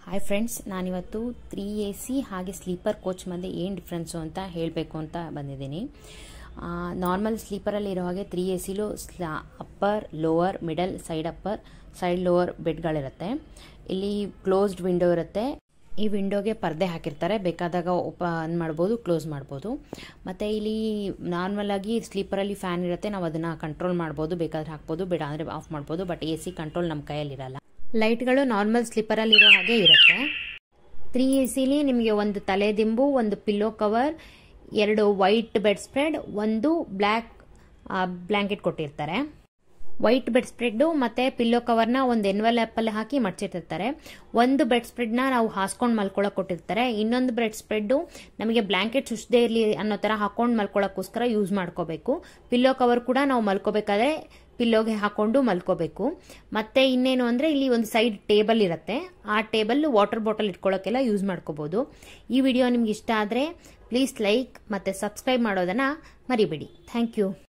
hi friends ನಾನಿವತ್ತು three A C ಹಾಗೆ sleeper coach ಮಧ್ಯೆ ಏನು ಡಿಫ್ರೆನ್ಸು ಅಂತ ಹೇಳಬೇಕು ಅಂತ ಬಂದಿದ್ದೀನಿ ನಾರ್ಮಲ್ ಸ್ಲೀಪರಲ್ಲಿ ಇರೋ ಹಾಗೆ ತ್ರೀ ಎ ಸಿಲು ಸ್ಲಾ upper lower middle side upper side lower ಬೆಡ್ಗಳಿರುತ್ತೆ ಇಲ್ಲಿ ಕ್ಲೋಸ್ಡ್ ವಿಂಡೋ ಇರುತ್ತೆ ಈ ವಿಂಡೋಗೆ ಪರ್ದೆ ಹಾಕಿರ್ತಾರೆ ಬೇಕಾದಾಗ ಓಪನ್ ಮಾಡ್ಬೋದು ಕ್ಲೋಸ್ ಮಾಡ್ಬೋದು ಮತ್ತು ಇಲ್ಲಿ ನಾರ್ಮಲ್ ಆಗಿ ಸ್ಲೀಪರಲ್ಲಿ ಫ್ಯಾನ್ ಇರುತ್ತೆ ನಾವು ಅದನ್ನು ಕಂಟ್ರೋಲ್ ಮಾಡ್ಬೋದು ಬೇಕಾದ್ರೆ ಹಾಕ್ಬೋದು ಬೇಡ ಅಂದರೆ ಆಫ್ ಮಾಡ್ಬೋದು ಬಟ್ ಎ ಸಿ ಕಂಟ್ರೋಲ್ ನಮ್ಮ ಕೈಯಲ್ಲಿರಲ್ಲ ಲೈಟ್ಗಳು ನಾರ್ಮಲ್ ಸ್ಲೀಪರಲ್ಲಿ ಇರೋ ಹಾಗೆ ಇರುತ್ತೆ ತ್ರೀ ಎ ಸಿಲಿ ನಿಮಗೆ ಒಂದು ತಲೆದಿಂಬು ಒಂದು ಪಿಲ್ಲೋ ಕವರ್ ಎರಡು ವೈಟ್ ಬೆಡ್ ಸ್ಪ್ರೆಡ್ ಒಂದು ಬ್ಲ್ಯಾಕ್ ಬ್ಲ್ಯಾಂಕೆಟ್ ಕೊಟ್ಟಿರ್ತಾರೆ ವೈಟ್ ಬೆಡ್ ಸ್ಪ್ರೆಡ್ಡು ಮತ್ತು ಪಿಲ್ಲೋ ಕವರ್ನ ಒಂದು ಎನ್ವಲ್ ಆ್ಯಪಲ್ಲಿ ಹಾಕಿ ಮಡ್ಚಿಟ್ಟಿರ್ತಾರೆ ಒಂದು ಬೆಡ್ ಸ್ಪ್ರೆಡ್ನ ನಾವು ಹಾಸ್ಕೊಂಡು ಮಲ್ಕೊಳಕ್ಕೆ ಕೊಟ್ಟಿರ್ತಾರೆ ಇನ್ನೊಂದು ಬೆಡ್ ಸ್ಪ್ರೆಡ್ಡು ನಮಗೆ ಬ್ಲ್ಯಾಂಕೆಟ್ ಸುಷ್ಟದೇ ಇರಲಿ ಅನ್ನೋ ಥರ ಹಾಕೊಂಡು ಮಲ್ಕೊಳ್ಳೋಕ್ಕೋಸ್ಕರ ಯೂಸ್ ಮಾಡ್ಕೋಬೇಕು ಪಿಲ್ಲೋ ಕವರ್ ಕೂಡ ನಾವು ಮಲ್ಕೋಬೇಕಾದ್ರೆ ಪಿಲ್ಲೋಗೆ ಹಾಕೊಂಡು ಮಲ್ಕೋಬೇಕು ಮತ್ತೆ ಇನ್ನೇನು ಅಂದರೆ ಇಲ್ಲಿ ಒಂದು ಸೈಡ್ ಟೇಬಲ್ ಇರುತ್ತೆ ಆ ಟೇಬಲ್ ವಾಟರ್ ಬಾಟಲ್ ಇಟ್ಕೊಳ್ಳೋಕ್ಕೆಲ್ಲ ಯೂಸ್ ಮಾಡ್ಕೋಬೋದು ಈ ವಿಡಿಯೋ ನಿಮ್ಗೆ ಇಷ್ಟ ಆದರೆ ಪ್ಲೀಸ್ ಲೈಕ್ ಮತ್ತು ಸಬ್ಸ್ಕ್ರೈಬ್ ಮಾಡೋದನ್ನು ಮರಿಬೇಡಿ ಥ್ಯಾಂಕ್ ಯು